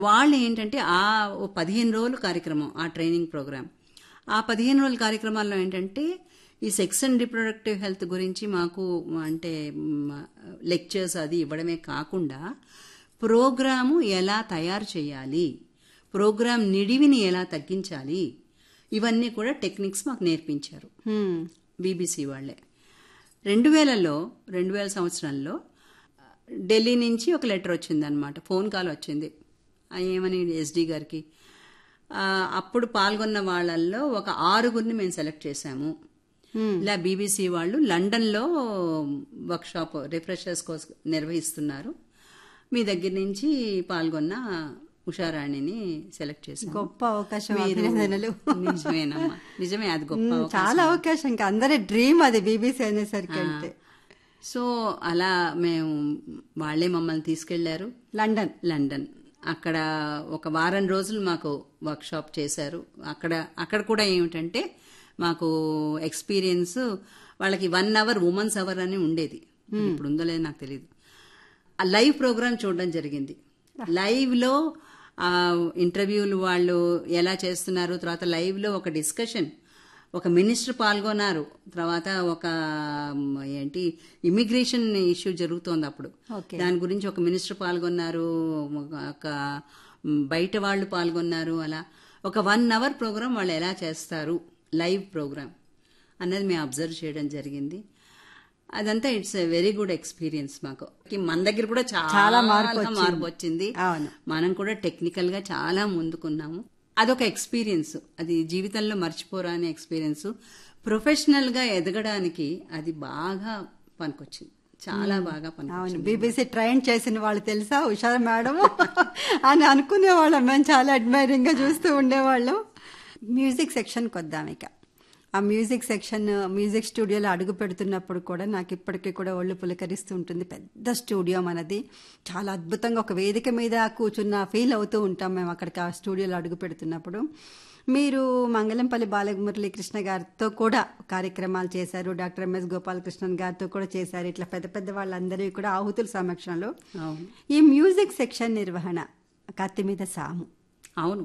వాళ్ళు ఏంటంటే ఆ ఓ పదిహేను రోజుల కార్యక్రమం ఆ ట్రైనింగ్ ప్రోగ్రామ్ ఆ పదిహేను రోజుల కార్యక్రమాల్లో ఏంటంటే ఈ సెక్స్ అండ్ రిప్రొడక్టివ్ హెల్త్ గురించి మాకు అంటే లెక్చర్స్ అది ఇవ్వడమే కాకుండా ప్రోగ్రాము ఎలా తయారు చేయాలి ప్రోగ్రామ్ నిడివిని ఎలా తగ్గించాలి ఇవన్నీ కూడా టెక్నిక్స్ మాకు నేర్పించారు హ్మ్. బీబీసీ వాళ్ళే రెండు వేలలో రెండు వేల సంవత్సరంలో ఢిల్లీ నుంచి ఒక లెటర్ వచ్చిందనమాట ఫోన్ కాల్ వచ్చింది ఆ ఏమని ఎస్డి గారికి ఆ, అప్పుడు పాల్గొన్న వాళ్ళల్లో ఒక ఆరుగురిని మేము సెలెక్ట్ చేశాము హ్మ్. ఇలా బీబీసీ వాళ్ళు లండన్లో వర్క్షాప్ రిఫ్రెషర్స్ కోసం నిర్వహిస్తున్నారు మీ దగ్గర నుంచి పాల్గొన్న ఉషారాణిని సెలెక్ట్ చేశాము గొప్ప అవకాశం మీరు- అభినందనలు నిజమేనమ్మా నిజమే అది గొప్ప హ్మ్, అవకాశం. చాలా అవకాశం ఇంకా అందరి డ్రీమ్ అది బీబీసీ అనేసరికి అంటే సో అలా మేము వాళ్ళే మమ్మల్ని తీసుకెళ్లారు లండన్ లండన్ అక్కడ ఒక వారం రోజులు మాకు వర్క్షాప్ చేశారు అక్కడ అక్కడ కూడా ఏమిటంటే మాకు ఎక్స్పీరియన్స్ వాళ్ళకి వన్ అవర్ ఉమెన్స్ అవర్ అని ఉండేది ఇప్పుడు ఉందో లేదో నాకు తెలియదు ఆ లైవ్ ప్రోగ్రామ్ చూడడం జరిగింది లైవ్ లో ఆ ఇంటర్వ్యూలు వాళ్ళు ఎలా చేస్తున్నారు తర్వాత లైవ్ లో ఒక డిస్కషన్ ఒక మినిస్టర్ పాల్గొన్నారు తర్వాత ఒక మ్, ఏంటి ఇమిగ్రేషన్ ఇష్యూ జరుగుతోంది అప్పుడు ఓకే. దాని గురించి ఒక మినిస్టర్ పాల్గొన్నారు ఒక మ్, బయట వాళ్ళు పాల్గొన్నారు అలా ఒక వన్ అవర్ ప్రోగ్రామ్ వాళ్ళు ఎలా చేస్తారు లైవ్ ప్రోగ్రామ్ అన్నది మేము అబ్జర్వ్ చేయడం జరిగింది అదంతా it's a very good experience మాకు మన దగ్గర కూడా చాలా మార్పు వచ్చింది. మార్పు వచ్చింది అవును. మనం కూడా టెక్నికల్ గా చాలా ముందుకున్నాము అదొక ఎక్స్పీరియన్స్ అది జీవితంలో మర్చిపోరా అనే ఎక్స్పీరియన్స్ ప్రొఫెషనల్ గా ఎదగడానికి అది బాగా పనికొచ్చింది చాలా బాగా అవును పనికొచ్చింది బీబీసీ ట్రైన్ చేసిన వాళ్ళు తెలుసా ఉషార మేడం అని అనుకునే వాళ్ళం మేము చాలా అడ్మైరింగ్ గా చూస్తూ ఉండేవాళ్ళం మ్యూజిక్ సెక్షన్కి వద్దాం ఇక ఆ మ్యూజిక్ సెక్షన్ మ్యూజిక్ స్టూడియోలో అడుగు పెడుతున్నప్పుడు కూడా నాకు ఇప్పటికీ కూడా ఒళ్ళు పులకరిస్తూ ఉంటుంది పెద్ద స్టూడియో మనది చాలా అద్భుతంగా ఒక వేదిక మీద కూర్చున్న ఫీల్ అవుతూ ఉంటాం మేము అక్కడికి ఆ స్టూడియోలో అడుగు పెడుతున్నప్పుడు మీరు మంగళంపల్లి బాలమురళీకృష్ణ గారితో కూడా కార్యక్రమాలు చేశారు డాక్టర్ ఎంఎస్ గోపాలకృష్ణన్ గారితో కూడా చేశారు ఇట్లా పెద్ద పెద్ద వాళ్ళందరూ కూడా ఆహుతుల సమక్షంలో అవును ఈ మ్యూజిక్ సెక్షన్ నిర్వహణ కత్తి మీద సాము అవును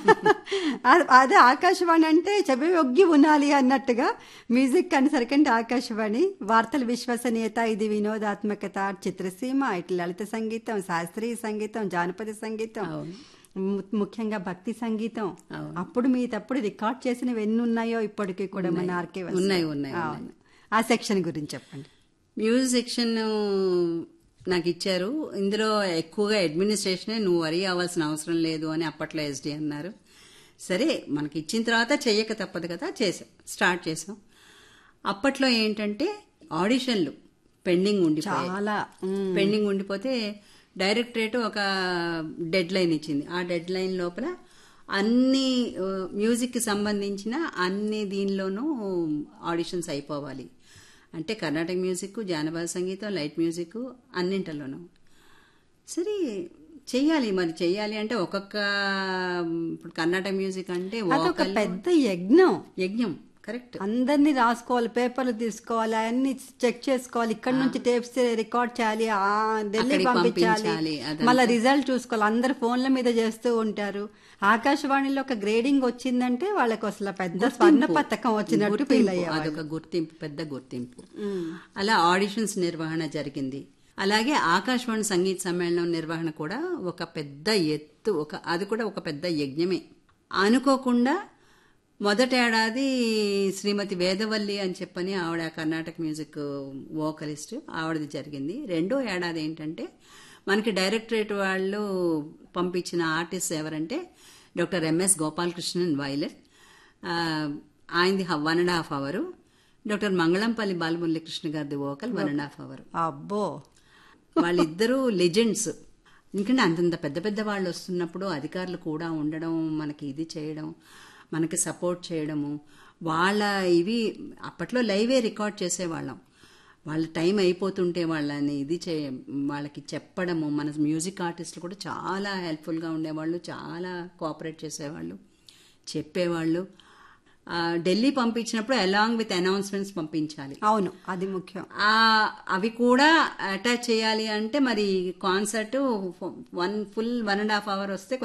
అ- అదే ఆకాశవాణి అంటే చెవి ఒగ్గి ఉనాలి అన్నట్టుగా మ్యూజిక్ అనేసరికంటే ఆకాశవాణి వార్తల విశ్వసనీయత ఇది వినోదాత్మకత చిత్రసీమ ఇట్లా లలిత సంగీతం శాస్త్రీయ సంగీతం జానపద సంగీతం అవును. ము- ముఖ్యంగా భక్తి సంగీతం అవును. అప్పుడు మీ తప్పుడు రికార్డ్ చేసినవి ఎన్ని ఉన్నాయో ఇప్పటికీ కూడా మన ఆర్కే ఉన్నాయి, ఉన్నాయి, అవును ఆ సెక్షన్ గురించి చెప్పండి మ్యూజిక్ సెక్షన్ నాకు ఇచ్చారు ఇందులో ఎక్కువగా అడ్మినిస్ట్రేషనే నువ్వు వరి అవ్వాల్సిన అవసరం లేదు అని అప్పట్లో ఎస్డి అన్నారు సరే మనకి ఇచ్చిన తర్వాత చెయ్యక తప్పదు కదా చేసాం స్టార్ట్ చేసాం అప్పట్లో ఏంటంటే ఆడిషన్లు పెండింగ్ ఉండిపోయాయి చాలా మ్, పెండింగ్ ఉండిపోతే డైరెక్టరేట్ ఒక డెడ్ లైన్ ఇచ్చింది ఆ డెడ్ లైన్ లోపల అన్ని ఆ, మ్యూజిక్కి సంబంధించిన అన్ని దీనిలోనూ ఆడిషన్స్ అయిపోవాలి అంటే కర్ణాటక మ్యూజిక్ జానపద సంగీతం లైట్ మ్యూజిక్ అన్నింటిలోనూ సరే చెయ్యాలి మరి చెయ్యాలి అంటే ఒక్కొక్క ఇప్పుడు కర్ణాటక మ్యూజిక్ అంటే అదొక vocal, పెద్ద యజ్ఞం యజ్ఞం కరెక్ట్ అందరినీ రాసుకోవాలి పేపర్లు తీసుకోవాలి అన్ని చెక్ చేసుకోవాలి ఇక్కడ నుంచి టేప్స్ రికార్డ్ చేయాలి ఆ ఢిల్లీ అక్కడికి పంపించాలి పంపించాలి, అదంతా. మళ్ళీ రిజల్ట్ చూసుకోవాలి అందరు ఫోన్ల మీద చేస్తూ ఉంటారు ఆకాశవాణిలో ఒక గ్రేడింగ్ వచ్చిందంటే వాళ్ళకి అసలు పెద్ద స్వర్ణ పథకం వచ్చినట్టు ఫీల్ గుర్తింపు, అయ్యేవాళ్ళు అదొక గుర్తింపు పెద్ద గుర్తింపు అలా ఆడిషన్స్ నిర్వహణ జరిగింది అలాగే ఆకాశవాణి సంగీత సమ్మేళనం నిర్వహణ కూడా ఒక పెద్ద ఎత్తు ఒక అది కూడా ఒక పెద్ద యజ్ఞమే అనుకోకుండా మొదటేడాది శ్రీమతి వేదవల్లి అని చెప్పని ఆవిడ కర్ణాటక మ్యూజిక్ వోకలిస్ట్ ఆవిడది జరిగింది రెండో ఏడాది ఏంటంటే మనకి డైరెక్టరేట్ వాళ్ళు పంపించిన ఆర్టిస్ట్ ఎవరంటే డాక్టర్ ఎంఎస్ గోపాలకృష్ణన్ వైలర్ ఆ, ఆయనది one and half hour doctor Mangalampalli Balamuralikrishna గారిది vocal one and half hour అబ్బో వాళ్ళిద్దరూ లెజెండ్స్ ఎందుకంటే అంతంత పెద్ద పెద్ద వాళ్ళు వస్తున్నప్పుడు అధికారులు కూడా ఉండడం మనకి ఇది చేయడం మనకి సపోర్ట్ చేయడము వాళ్ళ ఇవి అప్పట్లో లైవే రికార్డ్ చేసేవాళ్ళం వాళ్ళ టైం అయిపోతుంటే వాళ్ళని ఇది చే వాళ్ళకి చెప్పడము మన మ్యూజిక్ ఆర్టిస్టులు కూడా చాలా హెల్ప్ఫుల్గా ఉండేవాళ్ళు చాలా కోఆపరేట్ చేసేవాళ్ళు చెప్పేవాళ్ళు ఆ, ఢిల్లీ పంపించినప్పుడు అలాంగ్ విత్ అనౌన్స్మెంట్స్ పంపించాలి అవును అది ముఖ్యం ఆ అవి కూడా అటాచ్ చేయాలి అంటే మరి concert one full one and half hour వస్తే